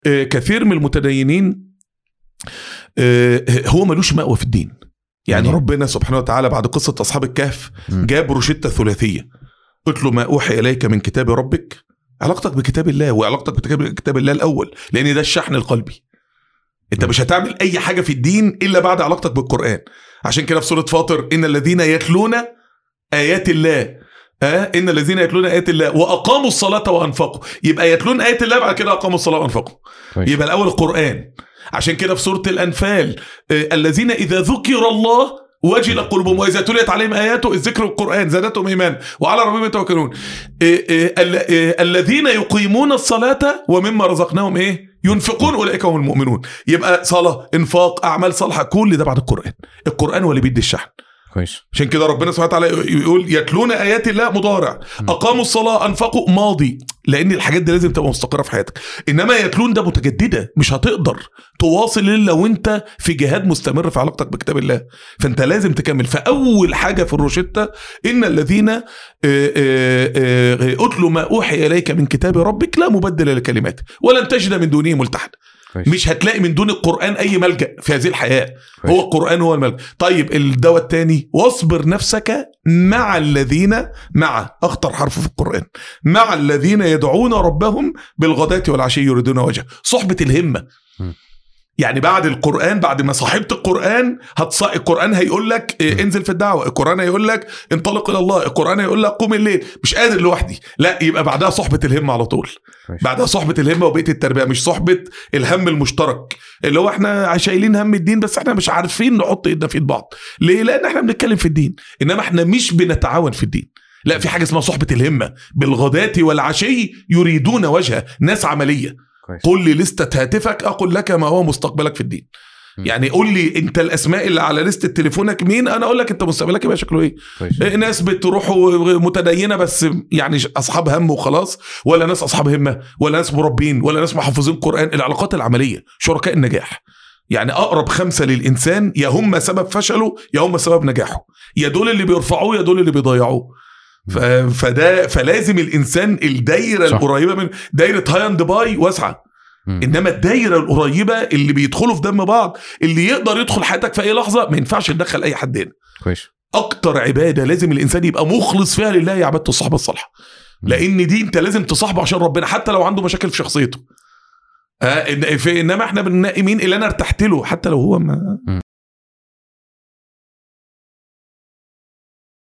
آه، كثير من المتدينين آه، هو ملوش مأوى في الدين يعني يعني؟ ربنا سبحانه وتعالى بعد قصة أصحاب الكهف مم. جاب روشتة ثلاثية اتلو ما أوحي إليك من كتاب ربك علاقتك بكتاب الله وعلاقتك بكتاب كتاب الله الأول لأن ده الشحن القلبي أنت مم. مش هتعمل أي حاجة في الدين إلا بعد علاقتك بالقرآن عشان كده في سورة فاطر إن الذين يتلون آيات الله آه إن الذين يتلون آيات الله وأقاموا الصلاة وأنفقوا يبقى يتلون آيات الله بعد كده أقاموا الصلاة وأنفقوا كويس. يبقى الاول القران عشان كده في سوره الانفال آه، الذين اذا ذكر الله وجل قلوبهم واذا تليت عليهم اياته الذكر القران زادتهم ايمان وعلى ربهم يتوكلون آه، آه، ال- آه، الذين يقيمون الصلاه ومما رزقناهم ايه ينفقون اولئك هم المؤمنون يبقى صلاه انفاق اعمال صالحه كل ده بعد القران القران هو اللي بيدي الشحن كويس عشان كده ربنا سبحانه وتعالى يقول يتلون ايات الله مضارع اقاموا الصلاه انفقوا ماضي لان الحاجات دي لازم تبقى مستقره في حياتك انما يتلون ده متجدده مش هتقدر تواصل الا وانت في جهاد مستمر في علاقتك بكتاب الله فانت لازم تكمل فاول حاجه في الروشته ان الذين آه، آه، آه، اتلوا ما اوحي اليك من كتاب ربك لا مبدل لكلماته ولن تجد من دونه ملتحدا كويس مش هتلاقي من دون القران اي ملجا في هذه الحياه كويس. هو القرآن هو الملجأ طيب الدواء الثاني واصبر نفسك مع الذين مع أخطر حرف في القرآن مع الذين يدعون ربهم بالغداة والعشي يريدون وجهه صحبة الهمة م. يعني بعد القرآن بعد ما صاحبت القرآن هتص... القرآن هيقول لك إيه، انزل في الدعوة القرآن هيقول لك انطلق إلى الله القرآن هيقول لك قوم الليل مش قادر لوحدي لا يبقى بعدها صحبة الهمة على طول كويس. بعدها صحبة الهمة وبيت التربية مش صحبة الهم المشترك اللي هو احنا شايلين هم الدين بس احنا مش عارفين نحط ايدنا في ايد بعض ليه لان احنا بنتكلم في الدين انما احنا مش بنتعاون في الدين لا في حاجه اسمها صحبه الهمه بالغداة والعشي يريدون وجهه ناس عمليه كويس قل لي لستة هاتفك اقول لك ما هو مستقبلك في الدين م. يعني قول لي انت الاسماء اللي على لستة تليفونك مين انا اقول لك انت مستقبلك يبقى شكله ايه كويس إيه، ناس بتروح متدينه بس يعني اصحاب هم وخلاص ولا ناس اصحاب همه ولا ناس مربين ولا ناس محافظين قران العلاقات العمليه شركاء النجاح يعني اقرب خمسه للانسان يا هم سبب فشله يا هم سبب نجاحه يا دول اللي بيرفعوه يا دول اللي بيضيعوه ف- فده فلازم الانسان الدايره صح. القريبه من دايره هاي اند باي واسعه مم. انما الدايره القريبه اللي بيدخلوا في دم بعض اللي يقدر يدخل حياتك في اي لحظه ما ينفعش تدخل اي حد هنا كويس اكتر عباده لازم الانسان يبقى مخلص فيها لله هي عباده الصحبه الصالحه لان دي انت لازم تصاحبه عشان ربنا حتى لو عنده مشاكل في شخصيته آه إن- في انما احنا بننقي مين اللي انا ارتحت له حتى لو هو ما